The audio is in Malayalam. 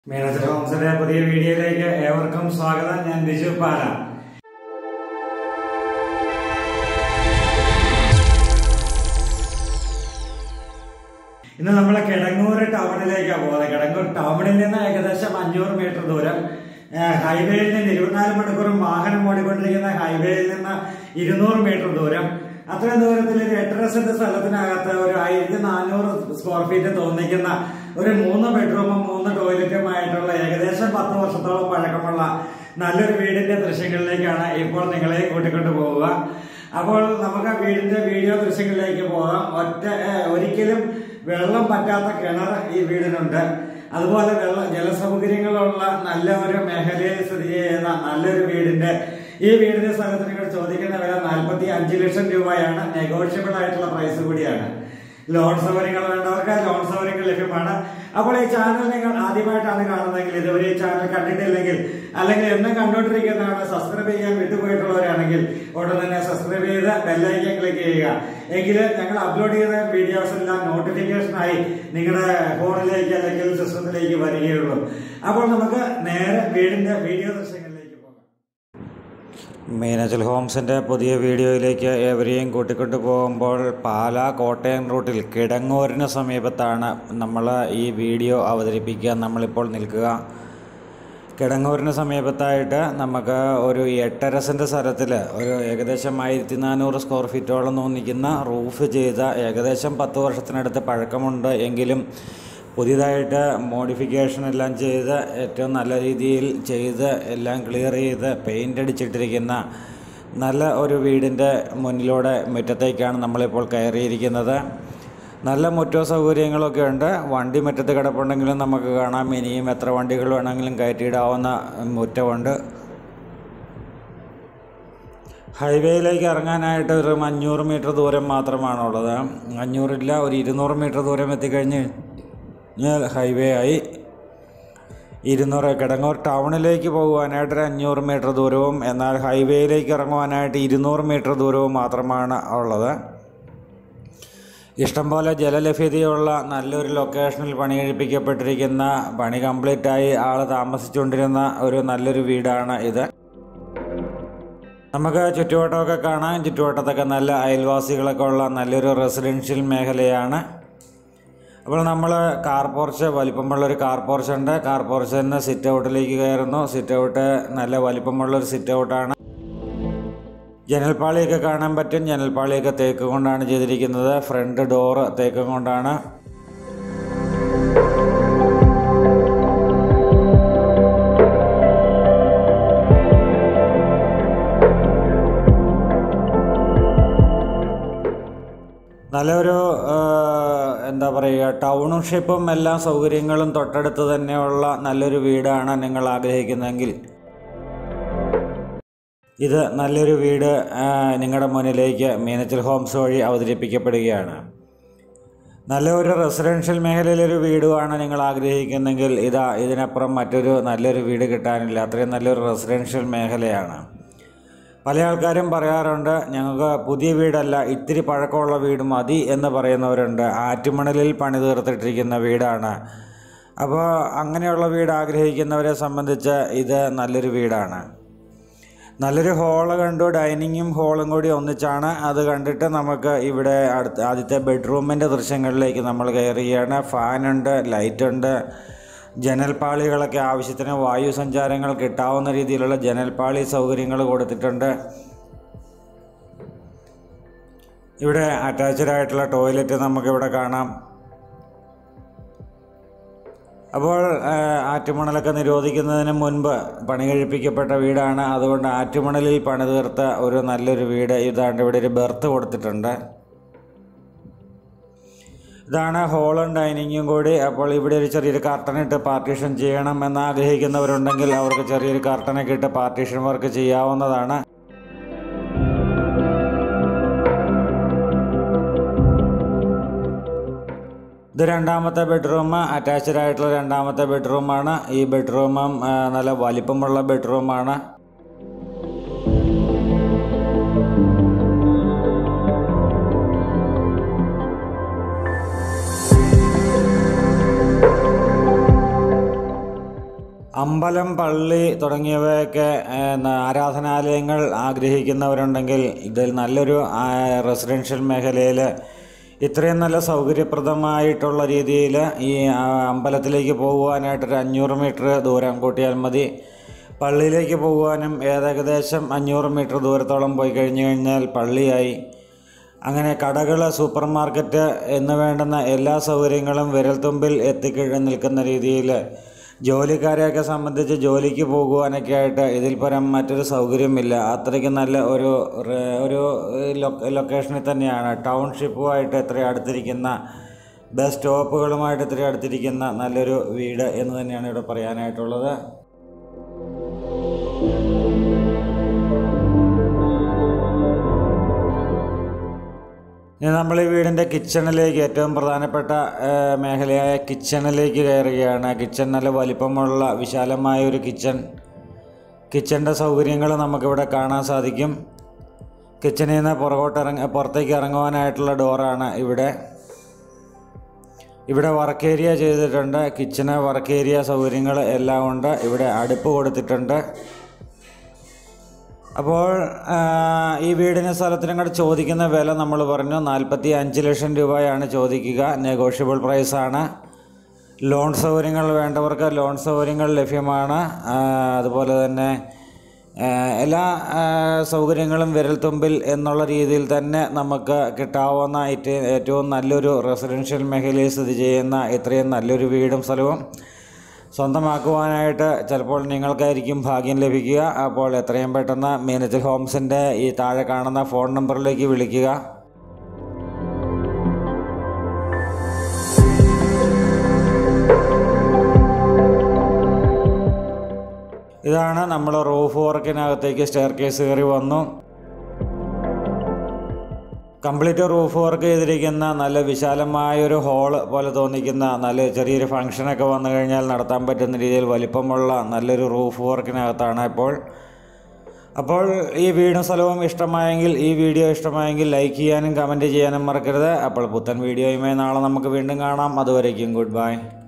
മീനച്ചൽ ഹോംസിന്റെ പുതിയ വീഡിയോയിലേക്ക് ഏവർക്കും സ്വാഗതം ഞാൻ ബിജു പാല ഇന്ന് നമ്മൾ കിടങ്ങൂർ ടൗണിലേക്കാണ് പോകുന്നത് കിടങ്ങൂർ ടൗണിൽ നിന്ന് ഏകദേശം അഞ്ഞൂറ് മീറ്റർ ദൂരം ഏഹ്, ഹൈവേയിൽ നിന്ന് ഇരുപത്തിനാല് മണിക്കൂറും വാഹനം ഓടിക്കൊണ്ടിരിക്കുന്ന ഹൈവേയിൽ നിന്ന് ഇരുന്നൂറ് മീറ്റർ ദൂരം അത്രയും ദൂരത്തിൽ ഒരു എട്ടര സെന്റ് സ്ഥലത്തിനകത്ത് ഒരു ആയിരത്തി നാനൂറ് സ്ക്വയർ ഫീറ്റ് തോന്നിക്കുന്ന ഒരു മൂന്ന് ബെഡ്റൂമും മൂന്ന് ടോയ്ലറ്റുമായിട്ടുള്ള ഏകദേശം പത്ത് വർഷത്തോളം പഴക്കമുള്ള നല്ലൊരു വീടിന്റെ ദൃശ്യങ്ങളിലേക്കാണ് ഇപ്പോൾ നിങ്ങളെ കൂട്ടിക്കൊണ്ടു പോവുക അപ്പോൾ നമുക്ക് ആ വീടിന്റെ വീഡിയോ ദൃശ്യങ്ങളിലേക്ക് പോകാം ഒറ്റ ഏഹ്, ഒരിക്കലും വെള്ളം പറ്റാത്ത കിണർ ഈ വീടിനുണ്ട് അതുപോലെ വെള്ള ജലസൗകര്യങ്ങളുള്ള നല്ല ഒരു മേഖലയിൽ സ്ഥിതി ചെയ്യുന്ന നല്ലൊരു വീടിന്റെ ഈ വീടിന്റെ സ്ഥലത്തിന് ഇവിടെ ചോദിക്കുന്ന വില നാൽപ്പത്തി അഞ്ച് ലക്ഷം രൂപയാണ് നെഗോഷ്യബിൾ ആയിട്ടുള്ള പ്രൈസ് കൂടിയാണ് ലോൺ സൗകര്യങ്ങൾ വേണ്ടവർക്ക് ലോൺ സൗകര്യങ്ങൾ ലഭ്യമാണ് അപ്പോൾ ഈ ചാനൽ നിങ്ങൾ ആദ്യമായിട്ടാണ് കാണുന്നതെങ്കിൽ ഇതുവരെ ഈ ചാനൽ കണ്ടിട്ടില്ലെങ്കിൽ അല്ലെങ്കിൽ എന്നും കണ്ടുകൊണ്ടിരിക്കുന്നതാണ് സബ്സ്ക്രൈബ് ചെയ്യാൻ വിട്ടുപോയിട്ടുള്ളവരാണെങ്കിൽ ഉടൻ തന്നെ സബ്സ്ക്രൈബ് ചെയ്ത് ബെല്ലൈക്കൻ ക്ലിക്ക് ചെയ്യുക എങ്കിൽ ഞങ്ങൾ അപ്ലോഡ് ചെയ്ത വീഡിയോസ് എല്ലാം നോട്ടിഫിക്കേഷനായി നിങ്ങളുടെ ഫോണിലേക്ക് അല്ലെങ്കിൽ സിസ്റ്റത്തിലേക്ക് വരികയുള്ളൂ അപ്പോൾ നമുക്ക് നേരെ വീടിന്റെ വീഡിയോ ദൃശ്യങ്ങളിലേക്ക് പോകാം മീനച്ചൽ ഹോംസിൻ്റെ പുതിയ വീഡിയോയിലേക്ക് ഏവരെയും കൂട്ടിക്കൊണ്ടു പോകുമ്പോൾ പാല കോട്ടയം റൂട്ടിൽ കിടങ്ങൂരിന് സമീപത്താണ് നമ്മൾ ഈ വീഡിയോ അവതരിപ്പിക്കാൻ നമ്മളിപ്പോൾ നിൽക്കുക കിടങ്ങൂരിന് സമീപത്തായിട്ട് നമുക്ക് ഒരു എട്ടര സെൻറ്റ് സ്ഥലത്തിൽ ഒരു ഏകദേശം ആയിരത്തി നാനൂറ് സ്ക്വയർ ഫീറ്റോളം തോന്നിക്കുന്ന റൂഫ് ചെയ്ത ഏകദേശം പത്ത് വർഷത്തിനടുത്ത് പഴക്കമുണ്ട് എങ്കിലും പുതിയതായിട്ട് മോഡിഫിക്കേഷൻ എല്ലാം ചെയ്ത് ഏറ്റവും നല്ല രീതിയിൽ ചെയ്ത് എല്ലാം ക്ലിയർ ചെയ്ത് പെയിൻ്റ് അടിച്ചിട്ടിരിക്കുന്ന നല്ല ഒരു വീടിൻ്റെ മുന്നിലൂടെ മുറ്റത്തേക്കാണ് നമ്മളിപ്പോൾ കയറിയിരിക്കുന്നത് നല്ല മുറ്റോ സൗകര്യങ്ങളൊക്കെ ഉണ്ട് വണ്ടി മുറ്റത്ത് കിടപ്പുണ്ടെങ്കിലും നമുക്ക് കാണാം ഇനിയും എത്ര വണ്ടികൾ വേണമെങ്കിലും കയറ്റിയിടാവുന്ന മുറ്റമുണ്ട് ഹൈവേയിലേക്ക് ഇറങ്ങാനായിട്ട് ഒരു അഞ്ഞൂറ് മീറ്റർ ദൂരം മാത്രമാണുള്ളത് അഞ്ഞൂറില്ല ഒരു ഇരുന്നൂറ് മീറ്റർ ദൂരം എത്തിക്കഴിഞ്ഞ് കഴിഞ്ഞാൽ ഹൈവേ ആയി ഇരുന്നൂറ് കിടങ്ങൂർ ടൗണിലേക്ക് പോകുവാനായിട്ട് ഒരു അഞ്ഞൂറ് മീറ്റർ ദൂരവും എന്നാൽ ഹൈവേയിലേക്ക് ഇറങ്ങുവാനായിട്ട് ഇരുന്നൂറ് മീറ്റർ ദൂരവും മാത്രമാണ് ഉള്ളത് ഇഷ്ടംപോലെ ജലലഭ്യതയുള്ള നല്ലൊരു ലൊക്കേഷനിൽ പണി കഴിപ്പിക്കപ്പെട്ടിരിക്കുന്ന പണി കംപ്ലീറ്റായി ആൾ താമസിച്ചുകൊണ്ടിരുന്ന ഒരു നല്ലൊരു വീടാണ് ഇത് നമുക്ക് ചുറ്റുവട്ടമൊക്കെ കാണാം ചുറ്റുവട്ടത്തൊക്കെ നല്ല അയൽവാസികളൊക്കെ ഉള്ള നല്ലൊരു റെസിഡൻഷ്യൽ മേഖലയാണ് അപ്പോൾ നമ്മൾ കാർ പോർച്ച് വലിപ്പമുള്ളൊരു കാർ പോർച്ച് ഉണ്ട് കാർ പോർച്ചിൽ നിന്ന് സിറ്റ് ഔട്ടിലേക്ക് കയറുന്നു സിറ്റ് ഔട്ട് നല്ല വലിപ്പമുള്ളൊരു സിറ്റ് ഔട്ടാണ് ജനൽപ്പാളിയൊക്കെ കാണാൻ പറ്റും ജനൽപ്പാളിയൊക്കെ തേക്ക് കൊണ്ടാണ് ചെയ്തിരിക്കുന്നത് ഫ്രണ്ട് ഡോറ് തേക്ക് കൊണ്ടാണ് നല്ലൊരു ആ, എന്താ പറയുക ടൗൺഷിപ്പും എല്ലാ സൗകര്യങ്ങളും തൊട്ടടുത്ത് തന്നെയുള്ള നല്ലൊരു വീടാണ് നിങ്ങൾ ആഗ്രഹിക്കുന്നതെങ്കിൽ ഇത് നല്ലൊരു വീട് ആ, നിങ്ങളുടെ മുന്നിലേക്ക് മീനച്ചൽ ഹോംസ് വഴി അവതരിപ്പിക്കപ്പെടുകയാണ് നല്ല ഒരു റെസിഡൻഷ്യൽ മേഖലയിലൊരു വീടുമാണ് നിങ്ങൾ ആഗ്രഹിക്കുന്നെങ്കിൽ ഇതാ ഇതിനപ്പുറം മറ്റൊരു നല്ലൊരു വീട് കിട്ടാനില്ല അത്രയും നല്ലൊരു റെസിഡൻഷ്യൽ മേഖലയാണ് പല ആൾക്കാരും പറയാറുണ്ട് ഞങ്ങൾക്ക് പുതിയ വീടല്ല ഇത്തിരി പഴക്കമുള്ള വീട് മതി എന്ന് പറയുന്നവരുണ്ട് ആറ്റുമണലിൽ പണി തീർത്തിട്ടിരിക്കുന്ന വീടാണ് അപ്പോൾ അങ്ങനെയുള്ള വീട് ആഗ്രഹിക്കുന്നവരെ സംബന്ധിച്ച് ഇത് നല്ലൊരു വീടാണ് നല്ലൊരു ഹോള് കണ്ടു ഡൈനിങ്ങും ഹോളും കൂടി ഒന്നിച്ചാണ് അത് കണ്ടിട്ട് നമുക്ക് ഇവിടെ അടുത്ത ആദ്യത്തെ ബെഡ്റൂമിൻ്റെ ദൃശ്യങ്ങളിലേക്ക് നമ്മൾ കയറുകയാണ് ഫാനുണ്ട് ലൈറ്റുണ്ട് ജനൽപ്പാളികളൊക്കെ ആവശ്യത്തിന് വായു സഞ്ചാരങ്ങൾ കിട്ടാവുന്ന രീതിയിലുള്ള ജനൽപ്പാളി സൗകര്യങ്ങൾ കൊടുത്തിട്ടുണ്ട് ഇവിടെ അറ്റാച്ച്ഡ് ആയിട്ടുള്ള ടോയ്ലറ്റ് നമുക്കിവിടെ കാണാം അപ്പോൾ ആ, ആറ്റുമണലൊക്കെ നിരോധിക്കുന്നതിന് മുൻപ് പണി കഴിപ്പിക്കപ്പെട്ട വീടാണ് അതുകൊണ്ട് ആറ്റുമണലിൽ പണി തീർത്ത ഒരു നല്ലൊരു വീട് ഇതാണ്ട് ഇവിടെ ഒരു ബെർത്ത് കൊടുത്തിട്ടുണ്ട് ഇതാണ് ഹോളും ഡൈനിങ്ങും കൂടി അപ്പോൾ ഇവിടെ ഒരു ചെറിയൊരു കർട്ടൻ ഇട്ട് പാർട്ടീഷൻ ചെയ്യണം എന്ന് ആഗ്രഹിക്കുന്നവരുണ്ടെങ്കിൽ അവർക്ക് ചെറിയൊരു കർട്ടനൊക്കെ ഇട്ട് പാർട്ടീഷൻ വർക്ക് ചെയ്യാവുന്നതാണ് ഇത് രണ്ടാമത്തെ ബെഡ്റൂം അറ്റാച്ച്ഡ് ആയിട്ടുള്ള രണ്ടാമത്തെ ബെഡ്റൂമാണ് ഈ ബെഡ്റൂമും ആ, നല്ല വലിപ്പമുള്ള ബെഡ്റൂമാണ് അമ്പലം പള്ളി തുടങ്ങിയവയൊക്കെ ഏഹ്, ന- ആരാധനാലയങ്ങൾ ആഗ്രഹിക്കുന്നവരുണ്ടെങ്കിൽ ഇതിൽ നല്ലൊരു ആ, റെസിഡൻഷ്യൽ മേഖലയിൽ ഇത്രയും നല്ല സൗകര്യപ്രദമായിട്ടുള്ള രീതിയിൽ ഈ ആ, അമ്പലത്തിലേക്ക് പോകുവാനായിട്ടൊരു അഞ്ഞൂറ് മീറ്റർ ദൂരം കൂട്ടിയാൽ മതി പള്ളിയിലേക്ക് പോകുവാനും ഏകദേശം അഞ്ഞൂറ് മീറ്റർ ദൂരത്തോളം പോയി കഴിഞ്ഞു കഴിഞ്ഞാൽ പള്ളിയായി അങ്ങനെ കടകൾ സൂപ്പർ മാർക്കറ്റ് എന്ന് വേണ്ടുന്ന എല്ലാ സൗകര്യങ്ങളും വിരൽത്തുമ്പിൽ എത്തിക്കഴ നിൽക്കുന്ന രീതിയിൽ ജോലിക്കാരെയൊക്കെ സംബന്ധിച്ച് ജോലിക്ക് പോകുവാനൊക്കെ ആയിട്ട് ഇതിൽ പരം മറ്റൊരു സൗകര്യമില്ല അത്രയ്ക്ക് നല്ല ഒരു റെ- ഒരു ലൊ- ലൊക്കേഷനിൽ തന്നെയാണ് ടൗൺഷിപ്പുമായിട്ട് ഇത്രയും അടുത്തിരിക്കുന്ന ബസ് സ്റ്റോപ്പുകളുമായിട്ട് ഇത്രയും അടുത്തിരിക്കുന്ന നല്ലൊരു വീട് എന്ന് തന്നെയാണ് ഇവിടെ പറയാനായിട്ടുള്ളത് ഇനി നമ്മൾ ഈ വീടിൻ്റെ കിച്ചണിലേക്ക് ഏറ്റവും പ്രധാനപ്പെട്ട ഏഹ്, മേഖലയായ കിച്ചണിലേക്ക് കയറുകയാണ് കിച്ചൺ നല്ല വലിപ്പമുള്ള വിശാലമായ ഒരു കിച്ചൺ കിച്ചണിൻ്റെ സൗകര്യങ്ങൾ നമുക്കിവിടെ കാണാൻ സാധിക്കും കിച്ചണിൽ നിന്ന് പുറകോട്ട് ഇറങ്ങ പുറത്തേക്ക് ഇറങ്ങുവാനായിട്ടുള്ള ഡോറാണ് ഇവിടെ ഇവിടെ വർക്ക് ഏരിയ ചെയ്തിട്ടുണ്ട് കിച്ചണ് വർക്ക് ഏരിയ സൗകര്യങ്ങൾ എല്ലാം ഉണ്ട് ഇവിടെ അടുപ്പ് കൊടുത്തിട്ടുണ്ട് അപ്പോൾ ആ, ഈ വീടിന് സ്ഥലത്തിനും കൂടെ ചോദിക്കുന്ന വില നമ്മൾ പറഞ്ഞു നാൽപ്പത്തി അഞ്ച് ലക്ഷം രൂപയാണ് ചോദിക്കുക നെഗോഷ്യബിൾ പ്രൈസാണ് ലോൺ സൗകര്യങ്ങൾ വേണ്ടവർക്ക് ലോൺ സൗകര്യങ്ങൾ ലഭ്യമാണ് ആ, അതുപോലെ തന്നെ ആ, എല്ലാ ആ, സൗകര്യങ്ങളും വിരൽത്തുമ്പിൽ എന്നുള്ള രീതിയിൽ തന്നെ നമുക്ക് കിട്ടാവുന്ന ഏറ്റവും ഏറ്റവും നല്ലൊരു റെസിഡൻഷ്യൽ മേഖലയിൽ സ്ഥിതി ചെയ്യുന്ന ഇത്രയും നല്ലൊരു വീടും സ്ഥലവും സ്വന്തമാക്കുവാനായിട്ട് ചിലപ്പോൾ നിങ്ങൾക്കായിരിക്കും ഭാഗ്യം ലഭിക്കുക അപ്പോൾ എത്രയും പെട്ടെന്ന് മീനച്ചിൽ ഹോംസിൻ്റെ ഈ താഴെ കാണുന്ന ഫോൺ നമ്പറിലേക്ക് വിളിക്കുക ഇതാണ് നമ്മൾ റൂഫ് വർക്കിനകത്തേക്ക് സ്റ്റെയർ കേസ് കയറി വന്നു കംപ്ലീറ്റ് റൂഫ് വർക്ക് ചെയ്തിരിക്കുന്ന നല്ല വിശാലമായൊരു ഹോള് പോലെ തോന്നിക്കുന്ന നല്ല ചെറിയൊരു ഫംഗ്ഷനൊക്കെ വന്നു കഴിഞ്ഞാൽ നടത്താൻ പറ്റുന്ന രീതിയിൽ വലിപ്പമുള്ള നല്ലൊരു റൂഫ് വർക്കിനകത്താണ് ഇപ്പോൾ അപ്പോൾ ഈ വീടും സ്ഥലവും ഇഷ്ടമായെങ്കിൽ ഈ വീഡിയോ ഇഷ്ടമായെങ്കിൽ ലൈക്ക് ചെയ്യാനും കമൻറ്റ് ചെയ്യാനും മറക്കരുത് അപ്പോൾ പുത്തൻ വീഡിയോയുമായി നാളെ നമുക്ക് വീണ്ടും കാണാം അതുവരേക്കും ഗുഡ് ബൈ